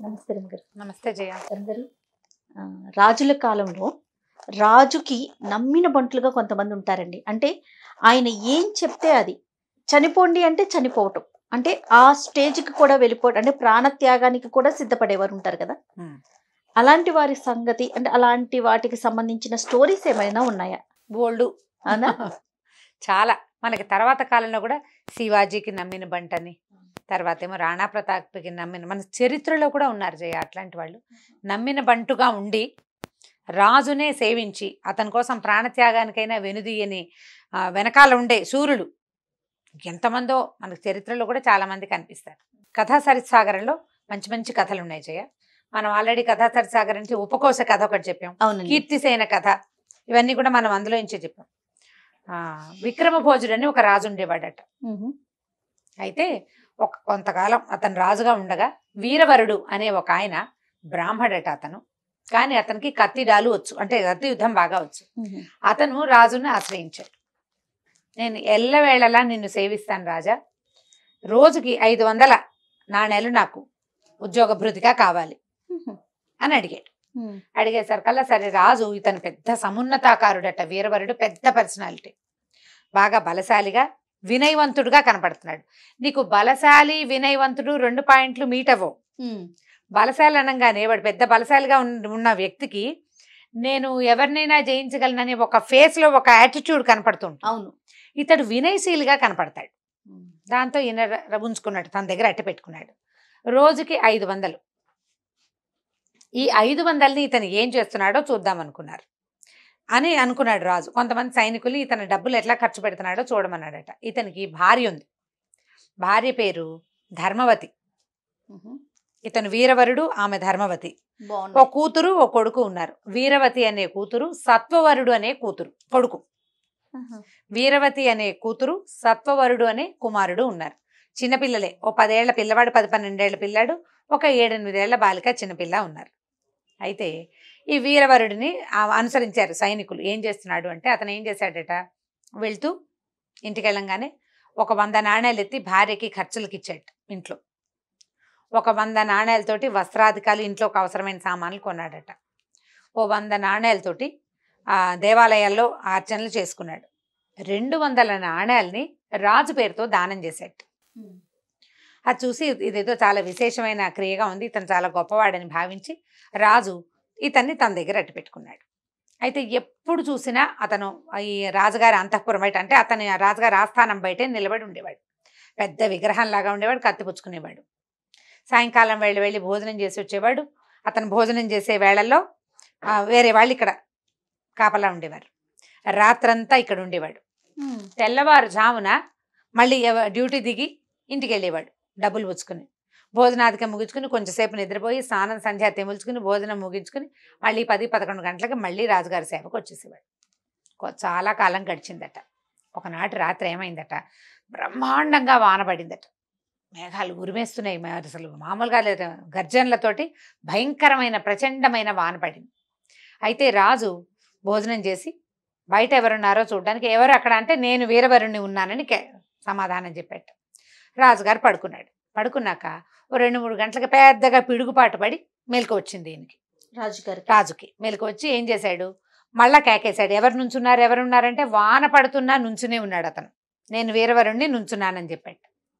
నమస్తే రమగారు నమస్తే జయ రమగారు ఆ, రాజుల కాలంలో రాజుకి నమ్మిన బంట్లుగా కొంతమంది ఉంటారండి అంటే ఆయన ఏం చెప్తే అది చనిపోండి అంటే చనిపోవటం అంటే ఆ స్టేజ్కి కూడా వెళ్ళిపోవటం అంటే ప్రాణత్యాగానికి కూడా సిద్ధపడేవారు ఉంటారు కదా ఉమ్. అలాంటి వారి సంగతి అంటే అలాంటి వాటికి సంబంధించిన స్టోరీస్ ఏమైనా ఉన్నాయా బోల్డు అవునా చాలా మనకి తర్వాత కాలంలో కూడా శివాజీకి నమ్మిన బంటని తర్వాత ఏమో రాణా ప్రతాప్కి నమ్మిన మన చరిత్రలో కూడా ఉన్నారు జయ అట్లాంటి వాళ్ళు నమ్మిన బంటుగా ఉండి రాజునే సేవించి అతని కోసం ప్రాణత్యాగానికైనా వెనుదీయని ఆ, వెనకాల ఉండే సూర్యుడు ఎంతమందో మనకు చరిత్రలో కూడా చాలా మంది కనిపిస్తారు కథా సరిసాగరంలో మంచి మంచి కథలు ఉన్నాయి జయ మనం ఆల్రెడీ కథా సరిసాగర్ నుంచి ఉపకోశ కథ ఒకటి చెప్పాం అవునండి కీర్తిసేన కథ ఇవన్నీ కూడా మనం అందులో నుంచే చెప్పాం ఆ, విక్రమ భోజుడు అని ఒక రాజు ఉండేవాడట మ్హూ. అయితే ఒక కొంతకాలం అతను రాజుగా ఉండగా వీరవరుడు అనే ఒక ఆయన బ్రాహ్మడట అతను కానీ అతనికి కత్తిడాలు వచ్చు అంటే కత్తి యుద్ధం బాగా వచ్చు మ్హూ. అతను రాజుని ఆశ్రయించాడు నేను ఎల్లవేళలా నిన్ను సేవిస్తాను రాజా రోజుకి ఐదు వందల నాణేలు నాకు ఉద్యోగ భృతిగా కావాలి మ్హూ. అని అడిగాడు మ్. అడిగేసరికల్లా సరే రాజు ఇతను పెద్ద సమున్నతాకారుడట వీరవరుడు పెద్ద పర్సనాలిటీ బాగా బలశాలిగా వినయవంతుడుగా కనపడుతున్నాడు నీకు బలశాలి వినయవంతుడు రెండు పాయింట్లు మీట్ అవ్వవు మ్. బలశాలి అనగానే వాడు పెద్ద బలశాలిగా ఉన్న ఉన్న వ్యక్తికి నేను ఎవరినైనా జయించగలనని ఒక ఫేస్ లో ఒక యాటిట్యూడ్ కనపడుతుంటుంది అవును ఇతడు వినయశీలిగా కనపడతాడు మ్. దాంతో ఈయన ర- ర- ఉంచుకున్నాడు తన దగ్గర అట్టి పెట్టుకున్నాడు రోజుకి ఐదు వందలు ఈ ఐదు వందల్ని ఇతను ఏం చేస్తున్నాడో చూద్దాం అనుకున్నారు అని అనుకున్నాడు రాజు కొంతమంది సైనికులు ఇతను డబ్బులు ఎట్లా ఖర్చు పెడుతున్నాడో చూడమన్నాడట ఇతనికి భార్య ఉంది భార్య పేరు ధర్మవతి మ్హూ. ఇతను వీరవరుడు ఆమె ధర్మవతి ఓ బాగుంది కూతురు ఓ కొడుకు ఉన్నారు వీరవతి అనే కూతురు సత్వవరుడు అనే కూతురు కొడుకు ఆహా. వీరవతి అనే కూతురు సత్వవరుడు అనే కుమారుడు ఉన్నారు చిన్నపిల్లలే ఓ పదేళ్ల పిల్లవాడు పది పన్నెండేళ్ల పిల్లాడు ఒక ఏడెనిమిదేళ్ల బాలిక చిన్నపిల్ల ఉన్నారు అయితే ఈ వీరవరుడిని ఆ- అనుసరించారు సైనికులు ఏం చేస్తున్నాడు అంటే అతను ఏం చేశాడట వెళ్తూ ఇంటికి వెళ్ళంగానే ఒక వంద నాణేలు ఎత్తి భార్యకి ఖర్చులకి ఇచ్చాడు ఇంట్లో ఒక వంద నాణేలతోటి వస్త్రాధికాలు ఇంట్లోకి అవసరమైన సామాన్లు కొన్నాడట ఓ వంద నాణేలతోటి ఆ దేవాలయాల్లో అర్చనలు చేసుకున్నాడు రెండు వందల నాణేల్ని రాజు పేరుతో దానం చేశాడు మ్. అది చూసి ఇదేదో చాలా విశేషమైన క్రియగా ఉంది ఇతను చాలా గొప్పవాడని భావించి రాజు ఇతన్ని తన దగ్గర అట్టి పెట్టుకున్నాడు అయితే ఎప్పుడు చూసినా అతను ఈ రాజుగారి అంతఃపురం బయట అంటే అతని ఆ రాజుగారి ఆస్థానం బయటే నిలబడి ఉండేవాడు పెద్ద విగ్రహంలాగా ఉండేవాడు కత్తి పుచ్చుకునేవాడు సాయంకాలం వెళ్ళి వెళ్ళి భోజనం చేసి వచ్చేవాడు అతను భోజనం చేసే వేళల్లో ఆ, వేరే వాళ్ళు ఇక్కడ కాపలా ఉండేవారు రాత్రంతా ఇక్కడ ఉండేవాడు మ్. తెల్లవారుజామున మళ్ళీ ఎవ- డ్యూటీ దిగి ఇంటికి వెళ్ళేవాడు డబ్బులు పుచ్చుకుని భోజనాధికం ముగించుకుని కొంచెంసేపు నిద్రపోయి స్నానం సంధ్య తెముల్చుకుని భోజనం ముగించుకుని మళ్ళీ పది పదకొండు గంటలకు మళ్ళీ రాజుగారి సేవకు వచ్చేసేవాడు కొ- చాలా కాలం గడిచిందట ఒకనాటి రాత్రి ఏమైందట బ్రహ్మాండంగా వాన పడిందట మేఘాలు ఉరిమేస్తున్నాయి మరి అసలు మామూలుగా లేదు గర్జనలతోటి భయంకరమైన ప్రచండమైన వాన పడింది అయితే రాజు భోజనం చేసి బయట ఎవరున్నారో చూడడానికి ఎవరు అక్కడ అంటే నేను వీరవరుణ్ణి ఉన్నానని కే- సమాధానం చెప్పాట రాజుగారు పడుకున్నాడు పడుకున్నాక ఓ రెండు మూడు గంటలకు పెద్దగా పిడుగుపాటు పడి మెలకు వచ్చింది ఈయనకి రాజుగారికి రాజుకి మెలకు వచ్చి ఏం చేశాడు మళ్ళా కేకేశాడు ఎవరు నుంచున్నారు ఎవరు ఉన్నారంటే వాన పడుతున్నా నుంచునే ఉన్నాడు అతను నేను వీరవరుణ్ణి నుంచున్నానని చెప్పాడు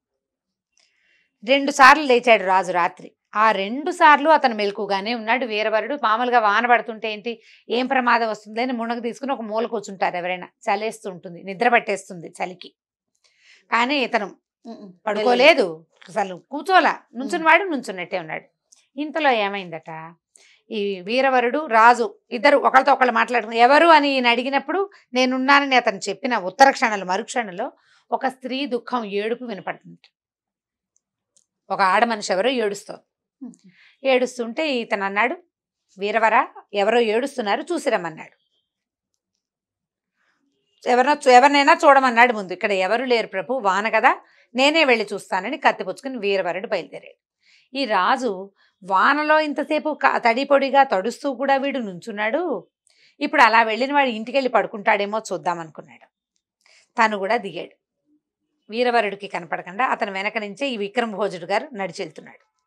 రెండు సార్లు లేచాడు రాజు రాత్రి ఆ రెండు సార్లు అతను మెలకుగానే ఉన్నాడు వీరవరుడు మామూలుగా వాన పడుతుంటే ఏంటి ఏం ప్రమాదం వస్తుంది అని మునగ తీసుకుని ఒక మూల కూర్చుంటారు ఎవరైనా చలేస్తూ ఉంటుంది నిద్ర పట్టేస్తుంది చలికి కానీ ఇతను మ్, మ్. పడుకోలేదు అసలు కూర్చోలా నుంచుని వాడు నుంచున్నట్టే ఉన్నాడు ఇంతలో ఏమైందట ఈ వీరవరుడు రాజు ఇద్దరు ఒకరితో ఒకళ్ళు మాట్లాడుకుని ఎవరు అని ఈయన అడిగినప్పుడు నేనున్నానని అతను చెప్పిన ఉత్తర క్షణంలో మరుక్షణంలో ఒక స్త్రీ దుఃఖం ఏడుపు వినపడుతుంది ఒక ఆడ మనిషి ఎవరో ఏడుస్తోంది మ్. ఏడుస్తుంటే ఇతను అన్నాడు వీరవరా ఎవరో ఏడుస్తున్నారు చూసిరమ్మన్నాడు ఎవరినో ఎవరినైనా చూడమన్నాడు ముందు ఇక్కడ ఎవరు లేరు ప్రభు వాన కదా నేనే వెళ్ళి చూస్తానని కత్తి పుచ్చుకుని వీరవరుడు బయలుదేరాడు ఈ రాజు వానలో ఇంతసేపు క- తడిపొడిగా తడుస్తూ కూడా వీడు నుంచున్నాడు ఇప్పుడు అలా వెళ్ళిన వాడు ఇంటికి వెళ్ళి పడుకుంటాడేమో చూద్దాం అనుకున్నాడు తను కూడా దిగాడు వీరవరుడికి కనపడకుండా అతను వెనక నుంచే ఈ విక్రమ భోజుడు గారు నడిచి వెళ్తున్నాడు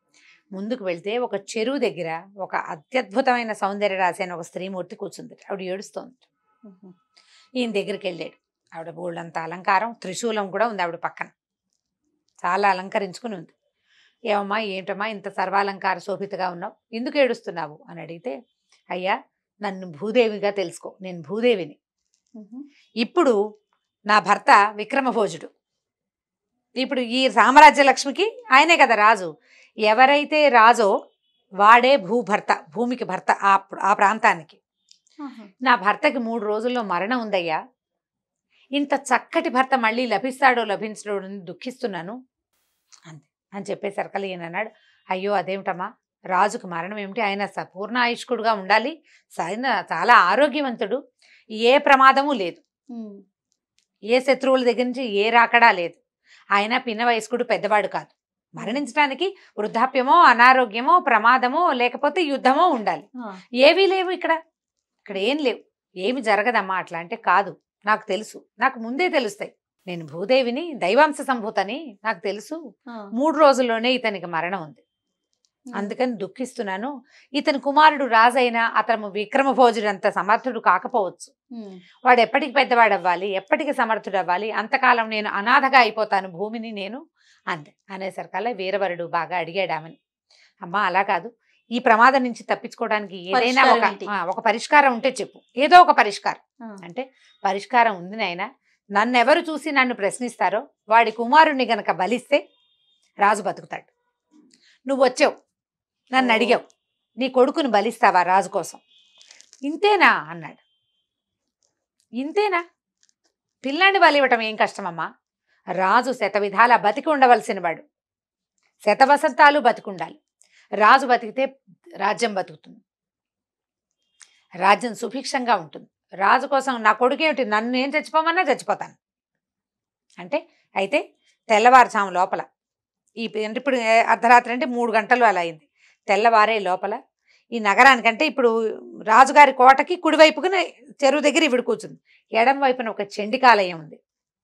ముందుకు వెళ్తే ఒక చెరువు దగ్గర ఒక అత్యద్భుతమైన సౌందర్య రాశి అని ఒక స్త్రీమూర్తి కూర్చుంది ఆవిడ ఏడుస్తోంది ఉహు. ఈయన దగ్గరికి వెళ్ళాడు ఆవిడ బోళ్ళంత అలంకారం త్రిశూలం కూడా ఉంది ఆవిడ పక్కన చాలా అలంకరించుకుని ఉంది ఏమమ్మా ఏంటమ్మా ఇంత సర్వాలంకార శోభితగా ఉన్నావు ఎందుకు ఏడుస్తున్నావు అని అడిగితే అయ్యా నన్ను భూదేవిగా తెలుసుకో నేను భూదేవిని ఉహు. ఇప్పుడు నా భర్త విక్రమభోజుడు ఇప్పుడు ఈ సామ్రాజ్య లక్ష్మికి ఆయనే కదా రాజు ఎవరైతే రాజో వాడే భూభర్త భూమికి భర్త ఆ ఆ ప్రాంతానికి ఆహా. నా భర్తకి మూడు రోజుల్లో మరణం ఉందయ్యా ఇంత చక్కటి భర్త మళ్ళీ లభిస్తాడో లభించడో అని దుఃఖిస్తున్నాను అంతే అని చెప్పేసరికి ఈయన అన్నాడు అయ్యో అదేమిటమ్మా రాజుకు మరణం ఏమిటి ఆయన స- పూర్ణ ఆయుష్కుడుగా ఉండాలి ఆయన చాలా ఆరోగ్యవంతుడు ఏ ప్రమాదము లేదు ఉమ్. ఏ శత్రువుల దగ్గర నుంచి ఏ రాకడా లేదు ఆయన పిన్న వయస్కుడు పెద్దవాడు కాదు మరణించడానికి వృద్ధాప్యమో అనారోగ్యమో ప్రమాదమో లేకపోతే యుద్ధమో ఉండాలి ఆ. ఏవీ లేవు ఇక్కడ ఇక్కడ ఏం లేవు ఏమి జరగదమ్మా అట్లా అంటే కాదు నాకు తెలుసు నాకు ముందే తెలుస్తాయి నేను భూదేవిని దైవాంశ సంభూతని నాకు తెలుసు ఆ. మూడు రోజుల్లోనే ఇతనికి మరణం ఉంది ఉమ్. అందుకని దుఃఖిస్తున్నాను ఇతని కుమారుడు రాజైనా అతను విక్రమభోజుడు అంత సమర్థుడు కాకపోవచ్చు ఉమ్. వాడు ఎప్పటికి పెద్దవాడు అవ్వాలి ఎప్పటికి సమర్థుడు అవ్వాలి అంతకాలం నేను అనాథగా అయిపోతాను భూమిని నేను అంతే అనేసరికల్లా వీరవరుడు బాగా అడిగాడు ఆమెను అమ్మా అలా కాదు ఈ ప్రమాదం నుంచి తప్పించుకోవడానికి ఏదైనా ఒక పరిష్కారం ఏంటి? ఆ, ఒక పరిష్కారం ఉంటే చెప్పు ఏదో ఒక పరిష్కారం ఆ. అంటే పరిష్కారం ఉంది నాయన నన్ను ఎవరు చూసి నన్ను ప్రశ్నిస్తారో వాడి కుమారుణ్ణి గనక బలిస్తే రాజు బతుకుతాడు నువ్వు వచ్చావు నన్ను ఓ. అడిగావు నీ కొడుకుని బలిస్తావా రాజు కోసం ఇంతేనా అన్నాడు ఇంతేనా పిల్లాన్ని బలివ్వటం ఏం కష్టమమ్మా రాజు శత విధాల బతికి ఉండవలసిన వాడు శత వసంతాలు బతికుండాలి రాజు బతికితే రాజ్యం బతుకుతుంది రాజ్యం సుభిక్షంగా ఉంటుంది రాజు కోసం నా కొడుకేమిటి నన్ను ఏం చచ్చిపోమన్నా చచ్చిపోతాను అంటే అయితే తెల్లవారుజాము లోపల ఈ అంటే ఇప్పుడు ఏ అర్ధరాత్రి అంటే మూడు గంటలు అలా అయింది తెల్లవారే లోపల ఈ నగరానికంటే ఇప్పుడు రాజుగారి కోటకి కుడివైపున చెరువు దగ్గర ఇవిడు కూర్చుంది ఎడం వైపున ఒక చండికాలయం ఉంది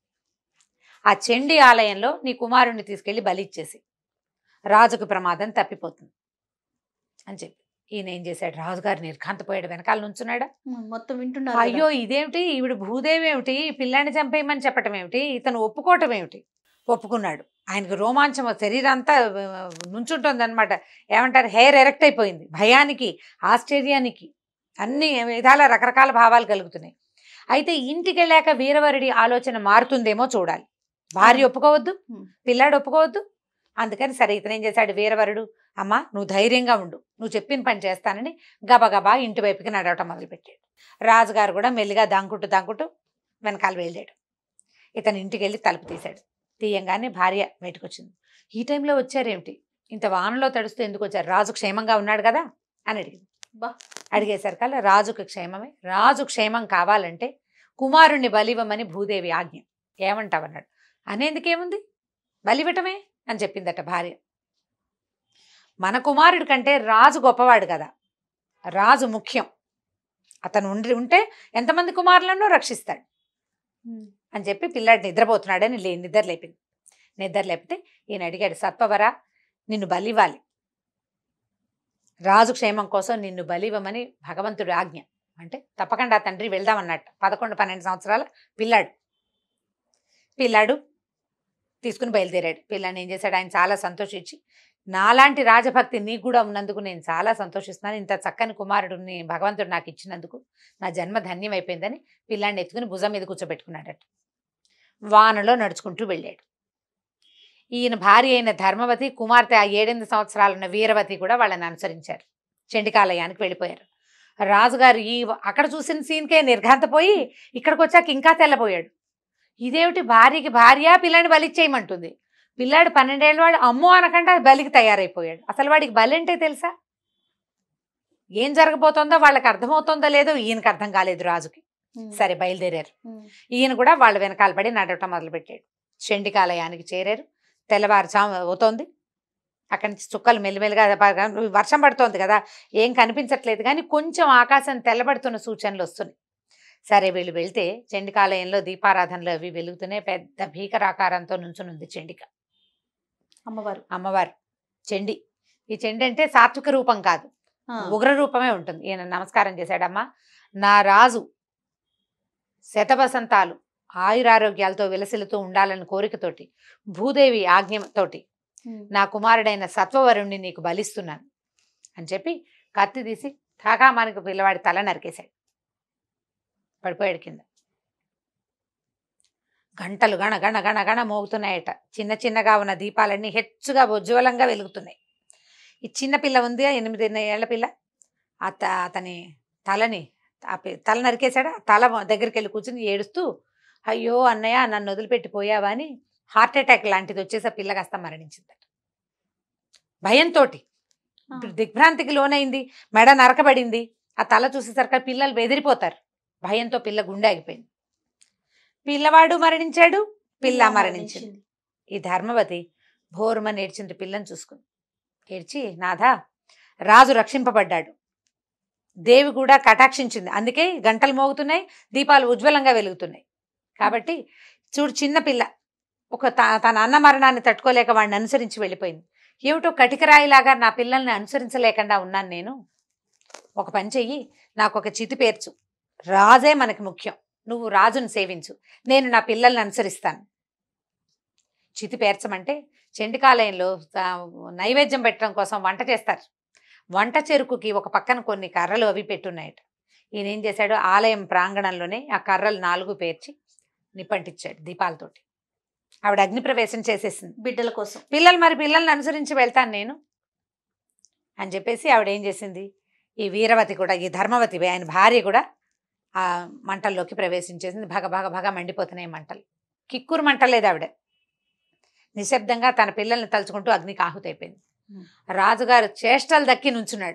ఆ చండి ఆలయంలో నీ కుమారుణ్ణి తీసుకెళ్లి బలి ఇచ్చేసి రాజుకు ప్రమాదం తప్పిపోతుంది అని చెప్పి ఈయన ఏం చేశాడు రాజుగారు నిర్ఘాంతపోయాడు వెనకాల నుంచున్నాడా ఉమ్. మొత్తం వింటున్నారు అయ్యో ఇదేమిటి ఈవిడ భూదేవి ఏమిటి పిల్లాన్ని చంపేయమని చెప్పటం ఏమిటి ఇతను ఒప్పుకోవటం ఏమిటి ఒప్పుకున్నాడు ఆయనకు రోమాంచం శరీరం అంతా నుంచుంటుంది అనమాట ఏమంటారు హెయిర్ ఎరెక్ట్ అయిపోయింది భయానికి ఆశ్చర్యానికి అన్ని విధాల రకరకాల భావాలు కలుగుతున్నాయి అయితే ఇంటికి వెళ్ళాక వీరవరుడి ఆలోచన మారుతుందేమో చూడాలి భార్య ఒప్పుకోవద్దు Hmm. పిల్లాడు ఒప్పుకోవద్దు అందుకని సరే ఇతను ఏం చేశాడు వీరవరుడు అమ్మా నువ్వు ధైర్యంగా ఉండు నువ్వు చెప్పిన పని చేస్తానని గబగబా ఇంటి వైపుకి నడవటం మొదలుపెట్టాడు రాజుగారు కూడా మెల్లిగా దాంకుంటూ దాంకుంటూ వెనకాల వెళ్ళాడు ఇతను ఇంటికి వెళ్ళి తలుపు తీశాడు తీయంగానే భార్య బయటకు వచ్చింది ఈ టైంలో వచ్చారేమిటి ఇంత వానలో తడుస్తూ ఎందుకు వచ్చారు రాజు క్షేమంగా ఉన్నాడు కదా అని అడిగింది బా. అడిగేసరికల్లా రాజుకు క్షేమమే రాజు క్షేమం కావాలంటే కుమారుణ్ణి బలివ్వమని భూదేవి ఆజ్ఞ ఏమంటావన్నాడు అనేందుకేముంది బలివ్వటమే అని చెప్పిందట భార్య మన కుమారుడి కంటే రాజు గొప్పవాడు కదా రాజు ముఖ్యం అతను ఉండి ఉంటే ఎంతమంది కుమారులను రక్షిస్తాడు ఉమ్. అని చెప్పి పిల్లాడు నిద్రపోతున్నాడని లే నిద్ర లేపింది నిద్ర లేపితే ఈయన అడిగాడు సత్పవరా నిన్ను బలివ్వాలి రాజు క్షేమం కోసం నిన్ను బలివ్వమని భగవంతుడు ఆజ్ఞ అంటే తప్పకుండా తండ్రి వెళ్దామన్నట్టు పదకొండు పన్నెండు సంవత్సరాల పిల్లాడు పిల్లాడు తీసుకుని బయలుదేరాడు పిల్లాడిని ఏం చేశాడు ఆయన చాలా సంతోషించి నాలాంటి రాజభక్తి నీకు కూడా ఉన్నందుకు నేను చాలా సంతోషిస్తున్నాను ఇంత చక్కని కుమారుడిని భగవంతుడు నాకు ఇచ్చినందుకు నా జన్మ ధన్యం అయిపోయిందని పిల్లాడిని ఎత్తుకుని భుజం మీద కూర్చోబెట్టుకున్నాడట వానలో నడుచుకుంటూ వెళ్ళాడు ఈయన భార్య అయిన ధర్మవతి కుమార్తె ఆ ఏడెనిమిది సంవత్సరాలు ఉన్న వీరవతి కూడా వాళ్ళని అనుసరించారు చండికాలయానికి వెళ్ళిపోయారు రాజుగారు ఈ అక్కడ చూసిన సీన్కే నిర్ఘాంతపోయి ఇక్కడికి వచ్చాక ఇంకా తెల్లబోయాడు ఇదేమిటి భార్యకి భార్య పిల్లాడిని బలిచ్చేయమంటుంది పిల్లాడు పన్నెండేళ్ళ వాడు అమ్మో అనకుండా బలికి తయారైపోయాడు అసలు వాడికి బలి అంటే తెలుసా ఏం జరగబోతోందో వాళ్ళకి అర్థమవుతోందో లేదో ఈయనకి అర్థం కాలేదు రాజుకి ఉమ్. సరే బయలుదేరారు ఉమ్. ఈయన కూడా వాళ్ళ వెనకాల పడి నడవటం మొదలుపెట్టాడు చండికాలయానికి చేరారు తెల్లవారుజాము అవుతోంది అక్కడి నుంచి చుక్కలు మెల్లిమెల్లిగా ప- వర్షం పడుతోంది కదా ఏం కనిపించట్లేదు కానీ కొంచెం ఆకాశం తెల్లబడుతున్న సూచనలు వస్తున్నాయి సరే వీళ్ళు వెళ్తే చండికాలయంలో దీపారాధనలు అవి వెలుగుతున్నాయి పెద్ద భీకరాకారంతో నుంచునుంది చండిక అమ్మవారు అమ్మవారు చండి ఈ చెండి అంటే సాత్విక రూపం కాదు ఆ, ఉగ్ర రూపమే ఉంటుంది ఈయన నమస్కారం చేశాడమ్మా నా రాజు శతవసంతాలు ఆయురారోగ్యాలతో విలసిల్లుతూ ఉండాలని కోరికతోటి భూదేవి ఆజ్ఞతోటి ఉమ్, నా కుమారుడైన సత్వవరుణ్ణి నీకు బలిస్తున్నాను అని చెప్పి కత్తి తీసి కాకా మనకు పిల్లవాడి తల నరికేశాడు పడిపోయాడు కింద గంటలు గణ గణ గణ గణ మోగుతున్నాయట చిన్న చిన్నగా ఉన్న దీపాలన్నీ హెచ్చుగా ఉజ్వలంగా వెలుగుతున్నాయి ఈ చిన్న పిల్ల ఉంది ఆ ఎనిమిది ఏళ్ల పిల్ల అత అతని తలని ఆ పి- తల నరికేశాడు ఆ తల దగ్గరికి వెళ్ళి కూర్చుని ఏడుస్తూ అయ్యో అన్నయ్య నన్ను వదిలిపెట్టిపోయావా అని హార్ట్ అటాక్ లాంటిది వచ్చేసి ఆ పిల్ల కాస్త మరణించిందట భయంతో ఆ, దిగ్భ్రాంతికి లోనైంది మెడ నరకబడింది ఆ తల చూసేసరికి ఆ పిల్లలు బెదిరిపోతారు భయంతో పిల్ల గుండె ఆగిపోయింది పిల్లవాడు మరణించాడు పిల్ల మరణించింది ఈ ధర్మవతి భోరుమని ఏడ్చింది పిల్లని చూసుకుని ఏడ్చి నాథా రాజు రక్షింపబడ్డాడు దేవి కూడా కటాక్షించింది అందుకే గంటలు మోగుతున్నాయి దీపాలు ఉజ్వలంగా వెలుగుతున్నాయి కాబట్టి చూడు చిన్న పిల్ల ఒక త- తన అన్న మరణాన్ని తట్టుకోలేక వాడిని అనుసరించి వెళ్ళిపోయింది ఏమిటో కటికరాయిలాగా నా పిల్లల్ని అనుసరించలేకుండా ఉన్నాను నేను ఒక పని చెయ్యి నాకు ఒక చితి పేర్చు రాజే మనకి ముఖ్యం నువ్వు రాజును సేవించు నేను నా పిల్లల్ని అనుసరిస్తాను చితి పేర్చమంటే చెండికాలయంలో ఆ, నైవేద్యం పెట్టడం కోసం వంట చేస్తారు వంట చెరుకుకి ఒక పక్కన కొన్ని కర్రలు అవి పెట్టున్నాయట ఈయన ఏం చేశాడు ఆలయం ప్రాంగణంలోనే ఆ కర్రలు నాలుగు పేర్చి నిప్పంటించాడు దీపాలతోటి ఆవిడ అగ్ని ప్రవేశం చేసేసింది బిడ్డల కోసం పిల్లలు మరి పిల్లల్ని అనుసరించి వెళ్తాను నేను అని చెప్పేసి ఆవిడ ఏం చేసింది ఈ వీరవతి కూడా ఈ ధర్మవతి ఆయన భార్య కూడా ఆ మంటల్లోకి ప్రవేశించేసింది భగ భగ భగ మండిపోతున్నాయి మంటలు కిక్కురు మంటలేదు ఆవిడ నిశ్శబ్దంగా తన పిల్లల్ని తలుచుకుంటూ అగ్నికి ఆహుతైపోయింది Hmm. రాజుగారు చేష్టలు దక్కి నుంచున్నాడు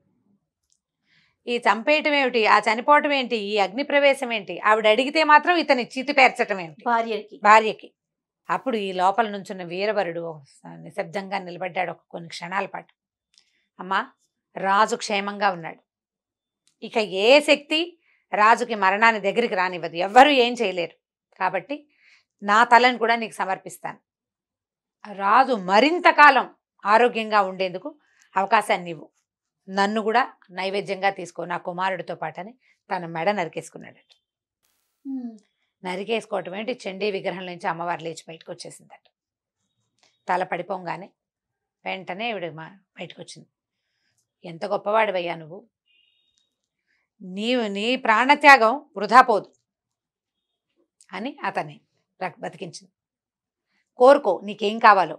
ఈ చంపేయటం ఏమిటి ఆ చనిపోవటం ఏంటి ఈ అగ్ని ప్రవేశం ఏంటి ఆవిడ అడిగితే మాత్రం ఇతని చితి పేర్చటం ఏమిటి భార్యకి భార్యకి అప్పుడు ఈ లోపల నుంచున్న వీరవరుడు నిశ్శబ్దంగా నిలబడ్డాడు ఒక కొన్ని క్షణాల పాటు అమ్మా రాజు క్షేమంగా ఉన్నాడు ఇక ఏ శక్తి రాజుకి మరణాన్ని దగ్గరికి రానివ్వదు ఎవ్వరూ ఏం చేయలేరు కాబట్టి నా తలని కూడా నీకు సమర్పిస్తాను రాజు మరింత కాలం ఆరోగ్యంగా ఉండేందుకు అవకాశాన్ని ఇవ్వు నన్ను కూడా నైవేద్యంగా తీసుకో నా కుమారుడితో పాటని తన మెడ నరికేసుకున్నాడట ఉమ్, నరికేసుకోవటం ఏంటి చండీ విగ్రహం నుంచి అమ్మవారు లేచి బయటకు వచ్చేసిందట తల పడిపోగానే వెంటనే ఈవిడ మా బయటకు వచ్చింది ఎంత గొప్పవాడివయ్యా నువ్వు నీవు నీ ప్రాణత్యాగం వృధా పోదు అని అతన్ని రక్- బతికించింది కోరుకో నీకేం కావాలో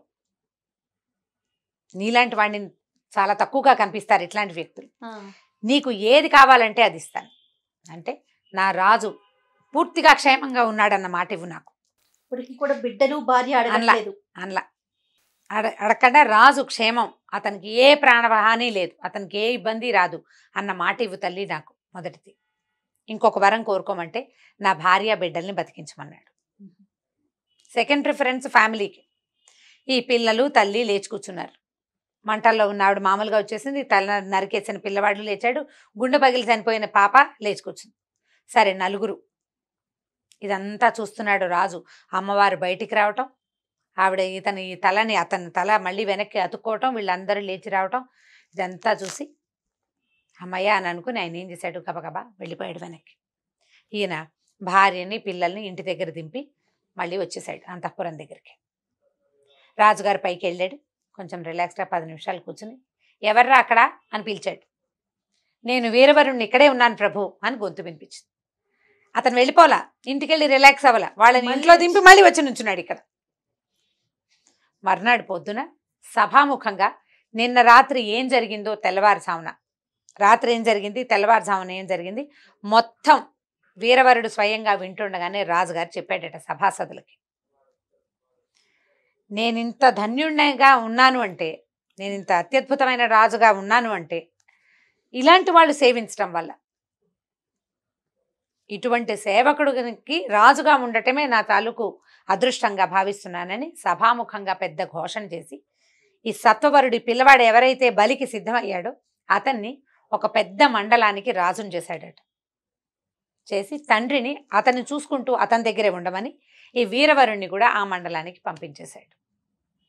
నీలాంటి వాడిని చాలా తక్కువగా కనిపిస్తారు ఇట్లాంటి వ్యక్తులు ఆ, నీకు ఏది కావాలంటే అది ఇస్తాను అంటే నా రాజు పూర్తిగా క్షేమంగా ఉన్నాడన్న మాట ఇవ్వు నాకు ఇప్పటికి కూడా బిడ్డలు భార్య అడగట్లేదు అనలా అడ అడగకుండా రాజు క్షేమం అతనికి ఏ ప్రాణహాని లేదు అతనికి ఏ ఇబ్బంది రాదు అన్న మాట ఇవ్వు తల్లి నాకు మొదటిది ఇంకొక వరం కోరుకోమంటే నా భార్య బిడ్డల్ని బతికించమన్నాడు సెకండ్ ప్రిఫరెన్స్ ఫ్యామిలీకి ఈ పిల్లలు తల్లి లేచి కూర్చున్నారు మంటల్లో ఉన్న ఆవిడ మామూలుగా వచ్చేసింది తల నరికేసిన పిల్లవాడు లేచాడు గుండె పగిలి చనిపోయిన పాప లేచి కూర్చుంది సరే నలుగురు ఇదంతా చూస్తున్నాడు రాజు అమ్మవారు బయటికి రావటం ఆవిడ ఇతని ఈ తలని అతని తల మళ్ళీ వెనక్కి అతుక్కోవటం వీళ్ళందరూ లేచి రావటం ఇదంతా చూసి అమ్మయ్య అని అనుకుని ఆయన ఏం చేశాడు గబగబా వెళ్ళిపోయాడు వెనక్కి ఈయన భార్యని పిల్లల్ని ఇంటి దగ్గర దింపి మళ్ళీ వచ్చేసాడు అంతఃపురం దగ్గరికి రాజుగారు పైకి వెళ్ళాడు కొంచెం రిలాక్స్గా పది నిమిషాలు కూర్చుని ఎవర్రా అక్కడ అని పిలిచాడు నేను వీరవరుణ్ణి ఇక్కడే ఉన్నాను ప్రభు అని గొంతు వినిపించింది అతను వెళ్ళిపోలా ఇంటికి వెళ్ళి రిలాక్స్ అవ్వాల వాళ్ళని మళ్ళీ ఇంట్లో వచ్చి- దింపి మళ్ళీ వచ్చి నుంచున్నాడు ఇక్కడ మర్నాడు పొద్దున సభాముఖంగా నిన్న రాత్రి ఏం జరిగిందో తెల్లవారుజామున రాత్రి ఏం జరిగింది తెల్లవారుజామున ఏం జరిగింది మొత్తం వీరవరుడు స్వయంగా వింటుండగానే రాజుగారు చెప్పాడట సభాసదులకి నేను ఇంత ధన్యుడిగా ఉన్నాను అంటే నేను ఇంత అత్యద్భుతమైన రాజుగా ఉన్నాను అంటే ఇలాంటి వాళ్ళు సేవించడం వల్ల ఇటువంటి సేవకుడికి రాజుగా ఉండటమే నా తాలూకు అదృష్టంగా భావిస్తున్నానని సభాముఖంగా పెద్ద ఘోషణ చేసి ఈ సత్వవరుడి పిల్లవాడు ఎవరైతే బలికి సిద్ధమయ్యాడో అతన్ని ఒక పెద్ద మండలానికి రాజును చేశాడట చేసి తండ్రిని అతన్ని చూసుకుంటూ అతని దగ్గరే ఉండమని ఈ వీరవరుణ్ణి కూడా ఆ మండలానికి పంపించేశాడు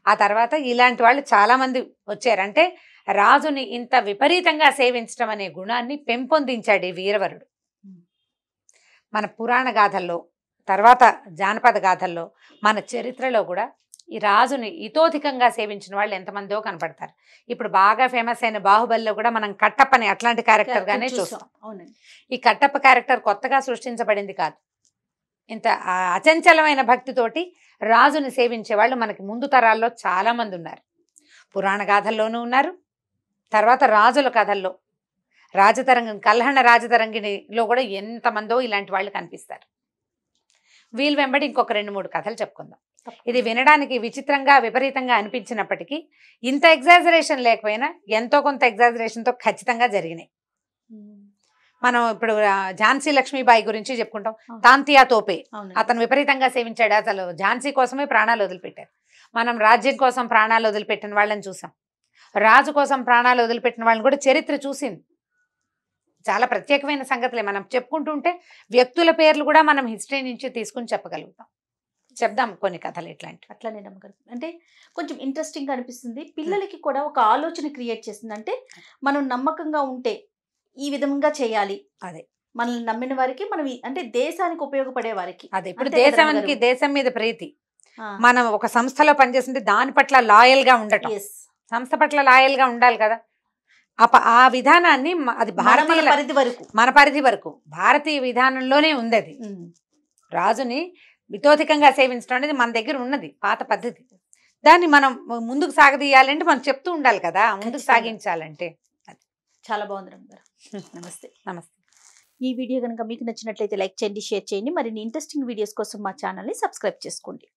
ఆ తర్వాత ఇలాంటి వాళ్ళు చాలా మంది వచ్చారు అంటే రాజుని ఇంత విపరీతంగా సేవించడం అనే గుణాన్ని పెంపొందించాడు ఈ వీరవరుడు మన పురాణ గాథల్లో తర్వాత జానపద గాథల్లో మన చరిత్రలో కూడా ఈ రాజుని ఇతోధికంగా సేవించిన వాళ్ళు ఎంతమందో కనపడతారు ఇప్పుడు బాగా ఫేమస్ అయిన బాహుబలిలో కూడా మనం కట్టప్పని అట్లాంటి క్యారెక్టర్ గానే చూస్తాం అవునండి ఈ కట్టప్ప క్యారెక్టర్ కొత్తగా సృష్టించబడింది కాదు ఇంత ఆ అచంచలమైన భక్తితోటి రాజుని సేవించే వాళ్ళు మనకి ముందు తరాల్లో చాలా మంది ఉన్నారు పురాణ గాథల్లోనూ ఉన్నారు తర్వాత రాజుల కథల్లో రాజతరంగం కల్హణ రాజతరంగిణిలో కూడా ఎంతమందో ఇలాంటి వాళ్ళు కనిపిస్తారు వీళ్ళు వెంబడి ఇంకొక రెండు మూడు కథలు చెప్పుకుందాం ఇది వినడానికి విచిత్రంగా విపరీతంగా అనిపించినప్పటికీ ఇంత ఎగ్జాజరేషన్ లేకపోయినా ఎంతో కొంత ఎగ్జాజరేషన్తో ఖచ్చితంగా జరిగినాయి మనం ఇప్పుడు ఆ, ఝాన్సీ లక్ష్మీబాయి గురించి చెప్పుకుంటాం అవును. తాంతియా తోపే అవునండి అతను విపరీతంగా సేవించాడు అసలు ఝాన్సీ కోసమే ప్రాణాలు వదిలిపెట్టారు మనం రాజ్యం కోసం ప్రాణాలు వదిలిపెట్టిన వాళ్ళని చూసాం రాజు కోసం ప్రాణాలు వదిలిపెట్టిన వాళ్ళని కూడా చరిత్ర చూసింది చాలా ప్రత్యేకమైన సంగతులే మనం చెప్పుకుంటుంటే వ్యక్తుల పేర్లు కూడా మనం హిస్టరీ నుంచి తీసుకుని చెప్పగలుగుతాం చెప్దాం కొన్ని కథలు ఇట్లాంటివి అట్లానే నమ్మగలం అంటే కొంచెం ఇంట్రెస్టింగ్ అనిపిస్తుంది పిల్లలకి కూడా ఒక ఆలోచన క్రియేట్ చేస్తుంది అంటే మనం నమ్మకంగా ఉంటే ఈ విధంగా చేయాలి అదే. మనల్ని నమ్మిన వారికి మనం ఈ- అంటే దేశానికి ఉపయోగపడే వారికి అదే ఇప్పుడు అంతే కదా దేశానికి రమ్మగారు? దేశం మీద ప్రీతి మనం ఒక సంస్థలో పనిచేస్తుంటే దాని పట్ల లాయల్ గా ఉండటం ఎస్ సంస్థ పట్ల లాయల్ గా ఉండాలి కదా ఆ ప- ఆ విధానాన్ని మ- అది భారతీయుల పరిధి వరకు మన పరిధి వరకు భారతీయ విధానంలోనే ఉంది అది ఉమ్. రాజుని మితోధికంగా సేవించడం అనేది మన దగ్గర ఉన్నది పాత పద్ధతి దాన్ని మనం ముందుకు సాగదీయాలంటే మనం చెప్తూ ఉండాలి కదా ముందుకు ఖచ్చితంగా. సాగించాలంటే చాలా బాగుంది రమ్య గారు నమస్తే నమస్తే ఈ వీడియో కనుక మీకు నచ్చినట్లయితే లైక్ చేయండి షేర్ చేయండి మరిన్ని ఇంట్రెస్టింగ్ వీడియోస్ కోసం మా ఛానల్ని సబ్స్క్రైబ్ చేసుకోండి